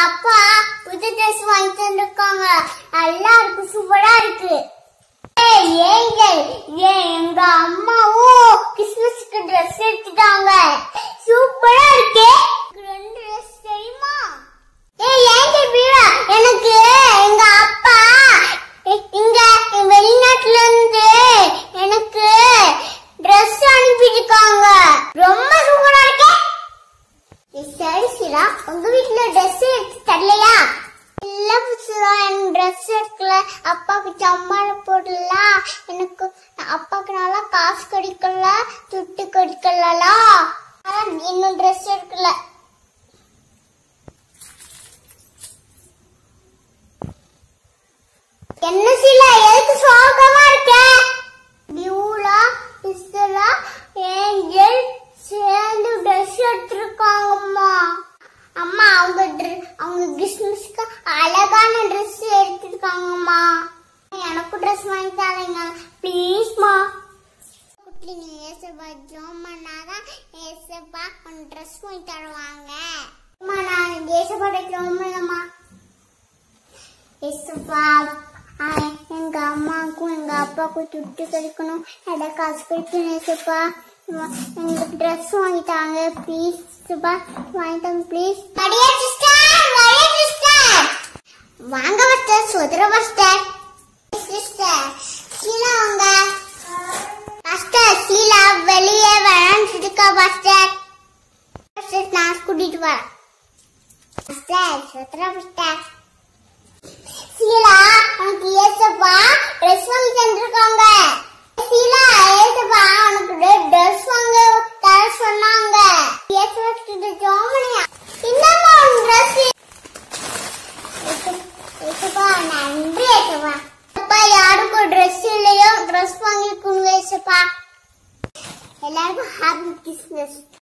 அப்பா புது ட்ரெஸ் வாங்கி தந்திருக்காங்க நல்லா இருக்கு சூப்பரா இருக்கு ஏய், ஏஞ்சல் ஏன் எங்க அம்மாவும் கிறிஸ்மஸ்க்கு ட்ரெஸ் எடுத்துட்டாங்க சூப்பரா இருக்கே எனக்கு ரெண்டு ட்ரெஸ் தெரியுமா ஏய் ஏஞ்சல் பீரா எனக்கு எங்க அப்பா இ- இங்க வெளிநாட்டுல இருந்து எனக்கு ட்ரெஸ் அனுப்பியிருக்காங்க ரொம்ப சூப்பரா இருக்கே ஏய், சரி சிலா உங்க வீட்ல ட்ரெஸ் எடுத்து தரலையா இல்ல புசுரா எனக்கு ட்ரெஸ் எடுக்கல அப்பாவுக்கு சம்மாள போடல எனக்கு அப்பாவுக்கு நல்லா காசு கிடைக்கல துட்டு கிடைக்கல இன்னும் ட்ரெஸ் எடுக்கல என்ன சிலா எதுக்கு சோகமா இருக்க பியூலா பிஸ்தலா ஏஞ்சல் சேர்ந்து ட்ரெஸ் எடுத்திருக்காங்கம்மா அம்மா அவங்க dre- அவங்க கிறிஸ்மஸ்க்கு அழகான ட்ரெஸ் எடுத்திருக்காங்கம்மா எனக்கும் ட்ரெஸ் வாங்கி தரீங்க ப்ளீஸ்மா குட்டி நீ ஏசப்பா ஜோம் பண்ணாதான் ஏசப்பா உன் ட்ரெஸ் வாங்கி தருவாங்க அம்மா நான் ஏசப்பாட்ட ஜோம் பண்ணம்மா ஏசப்பா ஆ, எங்க அம்மாவுக்கும் எங்க அப்பாவுக்கும் துட்டு கிடைக்கணும் எட காசு கிடைக்கணும் ஏசப்பா வ- எங்களுக்கு ட்ரெஸ் வாங்கிட்டாங்க ப்ளீஸ் ஏசப்பா வாங்கிட்டாங்க ப்ளீஸ் வடியா சிஸ்டர் வடியா சிஸ்டர் வாங்க மாஸ்டர் சுதர மாஸ்டர் சிஸ்டர் சீலா வாங்க மாஸ்டர் சீலா வெளியே வரேன்னு இருக்கா மாஸ்டர் மாஸ்டர் நான் கூட்டிட்டு வரேன் மாஸ்டர் சுதர மாஸ்டர் சீலா உனக்கு ஏசப்பா ட்ரெஸ் வாங்கி தந்திருக்காங்க சீலா ஏசப்பா உனக்கு ட்ரெஸ் வாங்க தர சொன்னாங்க ஏசப்பா கிட்ட ஜோமனியா என்னம்மா உன் ட்ரெஸ் ஏசப்பா நன்றி ஏசப்பா அப்பா யாருக்கும் ட்ரெஸ் இல்லையோ ட்ரெஸ் வாங்கி கொடுங்க ஏசப்பா எல்லாருக்கும் ஹாப்பி கிறிஸ்மஸ்